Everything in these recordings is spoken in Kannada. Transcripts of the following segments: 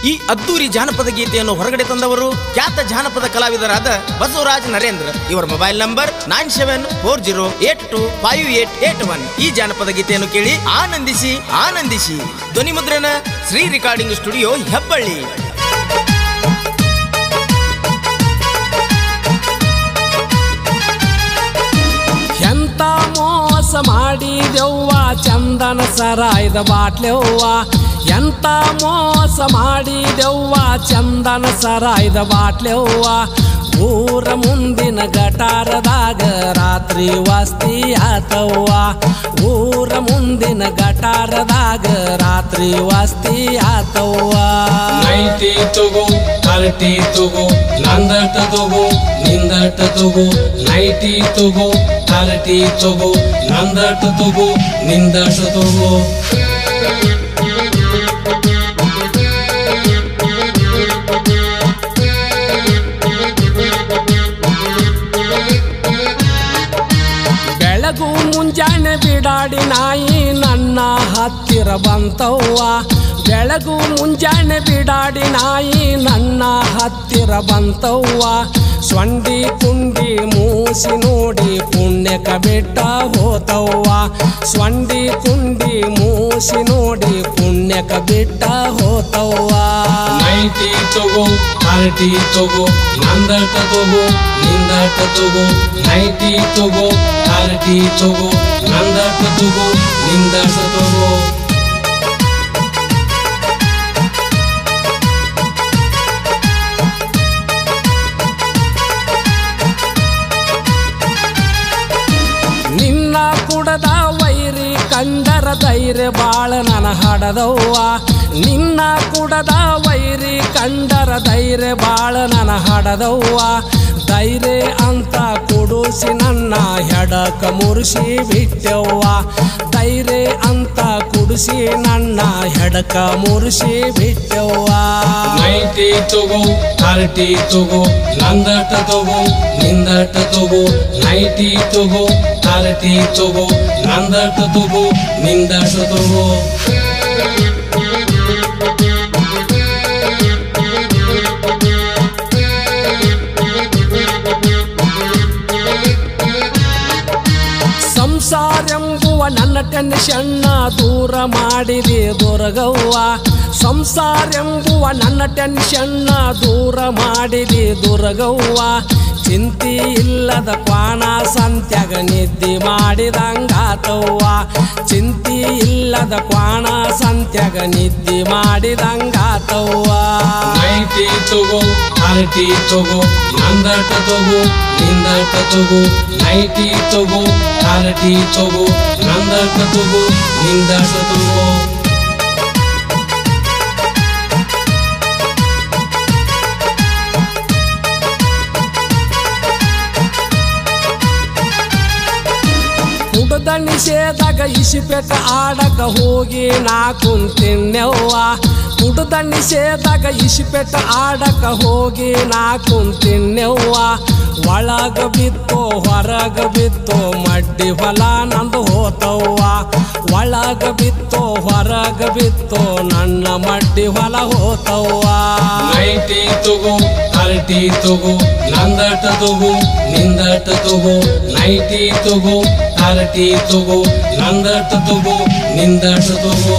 ಈ ಅದ್ದೂರಿ ಜಾನಪದ ಗೀತೆಯನ್ನು ಹೊರಗಡೆ ತಂದವರು ಖ್ಯಾತ ಜಾನಪದ ಕಲಾವಿದರಾದ ಬಸವರಾಜ್ ನರೇಂದ್ರ ಇವರ mobile number nine seven four zero eight two five eight eight one ಈ ಜಾನಪದ ಗೀತೆಯನ್ನು ಕೇಳಿ ಆನಂದಿಸಿ ಆನಂದಿಸಿ ಧ್ವನಿ ಮುದ್ರಣ ಶ್ರೀ ರೆಕಾರ್ಡಿಂಗ್ ಸ್ಟುಡಿಯೋ ಹೆಬ್ಬಳ್ಳಿ ಎಂತ ಮೋಸ ಮಾಡಿದೆವ್ವ ಚಂದನ ಸರಾಯ್ದ ಬಾಟ್ಲೆವ್ವ ಎಂತ ಮೋಸ ಮಾಡಿದೆವ್ವ ಚಂದನ ಸರಾಯ್ದ ಬಾಟ್ಲೆವ್ವ ಊರ ಮುಂದಿನ ಗಟಾರದಾಗ ರಾತ್ರಿ ವಸ್ತಿ ಆತವ್ವ ಊರ ಮುಂದಿನ ಗಟಾರದಾಗ ರಾತ್ರಿ ವಸ್ತಿ ಆತವ್ವ ನೈಟಿ ತಗೋ ಥರ್ಟಿ ತಗೋ ನಂದಟ ತಗೋ ನಿಂದಟ ತಗೋ ನೈಟಿ ತಗೋ ಥರ್ಟಿ ತಗೋ ನಂದಟ ತಗೋ ನಿಂದಟ ತಗೋ ಬೆಳಗು ಮುಂಜಾನೆ ಬಿಡಾಡಿ ನಾಯಿ ನನ್ನ ಹತ್ತಿರ ಬಂತವ್ವ ಬೆಳಗು ಮುಂಜಾನೆ ಬಿಡಾಡಿ ನಾಯಿ ನನ್ನ ಹತ್ತಿರ ಬಂತವ್ವ ಸೊಂಡಿ ಕುಂಡಿ ಮೂಸಿ ನೋಡಿ ಪುಣ್ಯಕ ಬಿಟ್ಟ ಹೋತವ್ವ ಸೊಂಡಿ ಕುಂಡಿ ಮೂಸಿ ನೋಡಿ ಪುಣ್ಯಕ ಬಿಟ್ಟ ಹೋತವ್ವ ನೈಟಿ ತಗೋ ಥರ್ಟಿ ತಗೋ ನಂದಟ ತಗೋ ನಿಂದಟ ತಗೋ ನೈಟಿ ತಗೋ ಥರ್ಟಿ ತಗೋ ನಂದಟ ತಗೋ ನಿಂದಟ ತಗೋ ನಿನ್ನ ಕುಡದ ವೈರಿ ಕಂಡರ ಧೈರ್ಯ ಬಾಳ ನನ ಹಡದವ್ವ ನಿನ್ನ ಕುಡದ ವೈರಿ ಕಂಡರ ಧೈರ್ಯ ಬಾಳ ನನ ಹಡದವ್ವ ಧೈರ್ಯ ಅಂತ ಕುಡಿಸಿ ನನ್ನ ಹೆಡಕ ಮುರಿಸಿ ಬಿಟ್ಟವ್ವ ಧೈರ್ಯ ಅಂತ ಕುಡಿಸಿ ನನ್ನ ಹೆಡಕ ಮುರಿಸಿ ಬಿಟ್ಟವ್ವ ನೈಟಿ ತಗೋ ಥರ್ಟಿ ತಗೋ ನಂದಟ ತಗೋ ನಿಂದಟ ತಗೋ ನೈಟಿ ತಗೋ ಥರ್ಟಿ ತಗೋ ನಂದಟ ತಗೋ ನಿಂದಟ ತಗೋ ಸಂಸಾರೆಂಬುವ ನನ್ನ ಟೆನ್ಷನ್ನ ದೂರ ಮಾಡಿದೆ ದೊರಗವ್ವ ಸಂಸಾರೆಂಬುವ ನನ್ನ ಟೆನ್ಷನ್ನ ದೂರ ಮಾಡಿದೆ ದೊರಗವ್ವ ಚಿಂತಿ ಇಲ್ಲದ ಕ್ವಾಣ ಸಂತ್ಯಾಗ ನಿದ್ದೆ ಮಾಡಿದಂಗಾತವ್ವ ಚಿಂತಿ ಇಲ್ಲದ ಕ್ವಾಣ ಸಂತ್ಯಾಗ ನಿದ್ದೆ ಮಾಡಿದಂಗಾತವ್ವ ನೈಟಿ ತಗೋ ಥರ್ಟಿ ತಗೋ ನಂದಟ ತಗೋ ನಿಂದಟ ತಗೋ ನೈಟಿ ತಗೋ ಥರ್ಟಿ ತಗೋ ನಂದಟ ತಗೋ ನಿಂದಟ ತಗೋ ಕುಡದ ನಿಷೇಧಾಗ ಇಸಿಪೆಟ್ಟ ಆಡಕ ಹೋಗಿ ನಾ ಕುಂತಿನ್ನೆವ್ವ ಕುಡದ ನಿಷೇಧಾಗ ಇಸಿಪೆಟ್ಟ ಆಡಕ ಹೋಗಿ ನಾ ಕುಂತಿನ್ನೆವ್ವ ಒಳಗ ಬಿತ್ತೋ ಹೊರಗ ಬಿತ್ತೋ ಮಡ್ಡಿ ಹೊಲ ನಂದು ಹೋತವ್ವ ಒಳಗ ಬಿತ್ತೋ ಹೊರಗ ಬಿತ್ತೋ ನನ್ನ ಮಡ್ಡಿ ಹೊಲ ಹೋತವ್ವ ನೈಟಿ ತಗೋ ಥರ್ಟಿ ತಗೋ ನಂದಟ ತಗೋ ನಿಂದಟ ತಗೋ ನೈಟಿ ತಗೋ ಥರ್ಟಿ ತಗೋ ನಂದಟ ತಗೋ ನಿಂದಟ ತಗೋ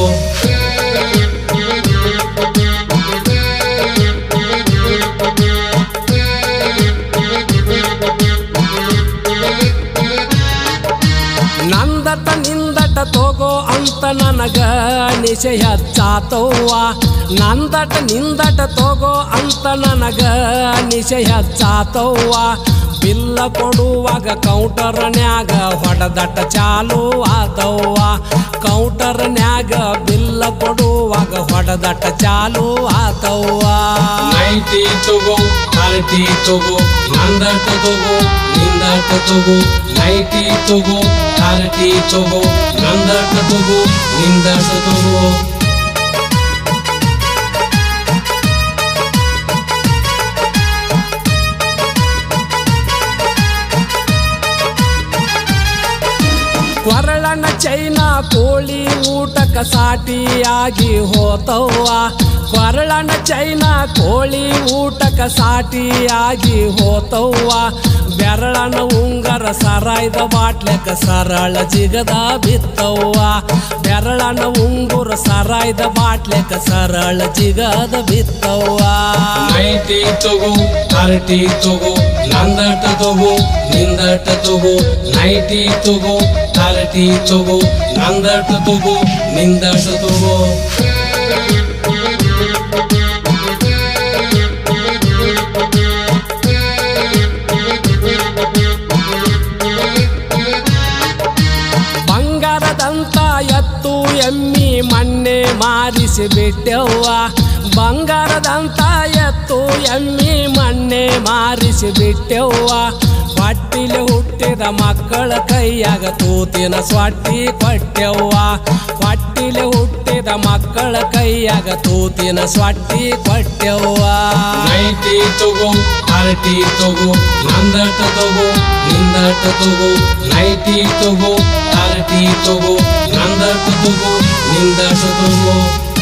ನಂದಟ ನಿಂದಟ ತಗೋ ಅಂತ ನನಗ ನಿಶೆ ಹಚ್ಚಾತವ್ವ ನಂದಟ ನಿಂದಟ ತಗೋ ಅಂತ ನನಗ ನಿಶೆ ಹಚ್ಚಾತವ್ವ ಬಿಲ್ಲ ಕೊಡುವಾಗ ಕೌಂಟರ್ನ್ಯಾಗ ಹೊಡೆದಟ ಚಾಲು ಆದವ್ವ ಕೌಂಟರ್ನ್ಯಾಗ ಬಿಲ್ಲ ಕೊಡುವಾಗ ಹೊಡೆದಟ ಚಾಲು ಆತವ್ವ ನೈಟಿ ತಗೋ ಥರ್ಟಿ ತಗೋ ನಂದಟ ತಗೋ ನಿಂದಟ ತಗೋ ನೈಟಿ ತಗೋ ಥರ್ಟಿ ತಗೋ ನಂದಟ ತಗೋ ನಿಂದಟ ತಗೋ ಕೊರಳನ ಚೈನಾ ಕೋಳಿ ಊಟಕ ಸಾಟಿಯಾಗಿ ಹೋತವ್ವ ಬರಳನ ಚೈನಾ ಕೋಳಿ ಊಟಕ ಸಾಟಿಯಾಗಿ ಹೋತವ್ವ ಬೆರಳನ ಉಂಗರ ಸರಾಯ್ದ ಬಾಟ್ಲೆಕ ಸರಳ ಜಿಗದ ಬಿತ್ತವ್ವ ಬೆರಳನ ಉಂಗುರ ಸರಾಯ್ದ ಬಾಟ್ಲೆಕ ಸರಳ ಜಿಗದ ಬಿತ್ತವ್ವ ನೈಟಿ ತಗೋ ಹರಟಿ ತಗೋ ನಂದಟ ತಗೋ ನಿಂದಟ ತಗೋ ನೈಟಿ ತಗೋ ಹರಟಿ ತಗೋ ನಂದಟ ತಗೋ ನಿಂದಟ ತಗೋ ಬಂಗಾರದಂತ ಎತ್ತು ಎಮ್ಮಿ ಮಣ್ಣೆ ಮಾರಿಸಿ ಬಿಟ್ಟೆವ್ವ ಬಂಗಾರದಂತ ಎತ್ತು ಎಮ್ಮಿ ಮಣ್ಣೆ ಮಾರಿಸಿ ಬಿಟ್ಟೆವ್ವ ಹೊಟ್ಟಿಲೆ ಹುಟ್ಟಿದ ಮಕ್ಕಳ ಕೈಯಾಗ ತೂತಿನ ಸ್ವಾಟಿ ಕೊಟ್ಟೆವ್ವ ಹೊಟ್ಟಿಲೆ ಹುಟ್ಟಿದ ಮಕ್ಕಳ ಕೈಯಾಗ ತೂತಿನ ಸ್ವಾಟಿ ಕೊಟ್ಟೆವ್ವ ನೈಟಿ ತಗೋ ಹರಟಿ ತಗೋ ನಂದಟ ತಗೋ ನಿಂದಟ ತಗೋ ನೈಟಿ ತಗೋ ಹರಟಿ ತಗೋ ನಂದಟ ತಗೋ ನಿಂದಟ ತಗೋ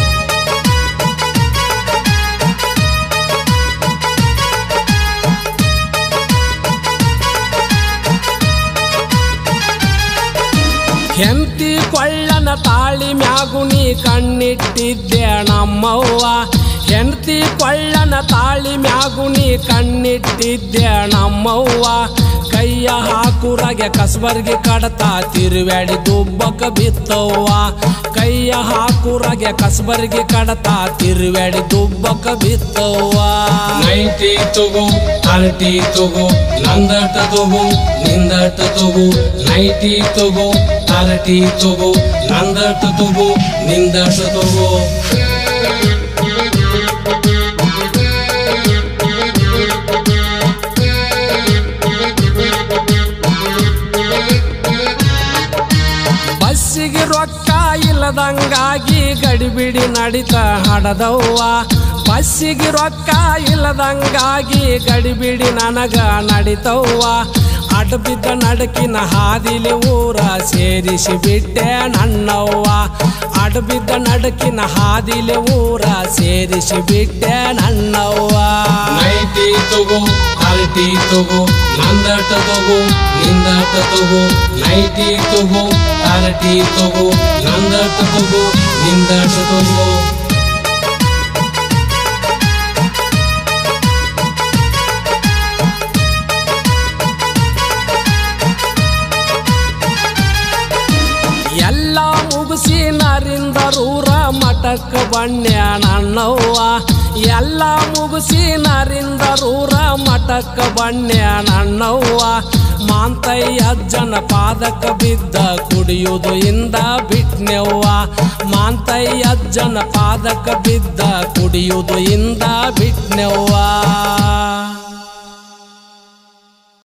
ಹೆಂಡತಿ ಕೊಳ್ಳನ ತಾಳಿ ಮ್ಯಾಗುಣಿ ಕಣ್ಣಿಟ್ಟಿದ್ದೆ ನಮ್ಮವ್ವ ಹೆಂಡತಿ ಕೊಳ್ಳನ ತಾಳಿ ಮ್ಯಾಗುಣಿ ಕಣ್ಣಿಟ್ಟಿದ್ದೆ ನಮ್ಮವ್ವ ಕೈಯ ಹಾಕುರಗೆ ಕಸ್ಬರ್ಗೆ ಕಡತ ತಿರುವ್ಯಾಡಿ ದುಬ್ಬಕ ಬಿತ್ತವ್ವ ಕೈಯ ಹಾಕುರಗೆ ಕಸ್ಬರ್ಗೆ ಕಡತ ತಿರುವ್ಯಾಡಿ ದುಬ್ಬಕ ಬಿತ್ತವ್ವ ನೈಟಿ ತಗೋ ಹರಟಿ ತಗೋ ನಂದಟ ತಗೋ ನಿಂದಟ ತಗೋ ನೈಟಿ ತಗೋ ಹರಟಿ ತಗೋ ನಂದಟ ತಗೋ ನಿಂದಟ ತಗೋ ಬಸ್ಸಿಗೆ ರೊಕ್ಕ ಇಲ್ಲದಂಗಾಗಿ ಗಡಿಬಿಡಿ ನಡಿತ ಹಡದವ್ವ ಬಸ್ಸಿಗೆ ರೊಕ್ಕ ಇಲ್ಲದಂಗಾಗಿ ಗಡಿಬಿಡಿ ನನಗ ನಡಿತವ್ವ ಅಡ್ಬಿದ್ದ ನಡಕಿನ ಹಾದಿಲಿ ಊರ ಸೇರಿಸಿ ಬಿಟ್ಟೆ ನನ್ನವ್ವ ಅಡ್ಬಿದ್ದ ನಡಕಿನ ಹಾದಿಲಿ ಊರ ಸೇರಿಸಿ ಬಿಟ್ಟೆ ನನ್ನವ್ವ ನೈಟಿ ತಗೋ ಹರಟಿ ತಗೋ ನಂದಟ ತಗೋ ನಿಂದಟ ತಗೋ ನೈಟಿ ತಗೋ ಹರಟಿ ತಗೋ ನಂದಟ ತಗೋ ನಿಂದಟ ತಗೋ ಎಲ್ಲ ಮುಗಿಸಿ ನರಿಂದರೂರ ಮಠಕ್ಕ ಬಣ್ಯ ನನ್ನವ್ವ ಎಲ್ಲ ಮುಗಿಸಿ ನರಿಂದರೂರ ಮಠಕ್ಕ ಬಣ್ಯ ನನ್ನವ್ವ ಮಾಂತಯ್ಯ ಅಜ್ಜನ ಪಾದಕ ಬಿದ್ದ ಕುಡಿಯುವುದು ಇಂದ ಬಿಟ್ನೆವ್ವ ಮಾಂತಯ್ಯ ಅಜ್ಜನ ಪಾದಕ ಬಿದ್ದ ಕುಡಿಯುವುದು ಇಂದ ಬಿಟ್ನೆವ್ವ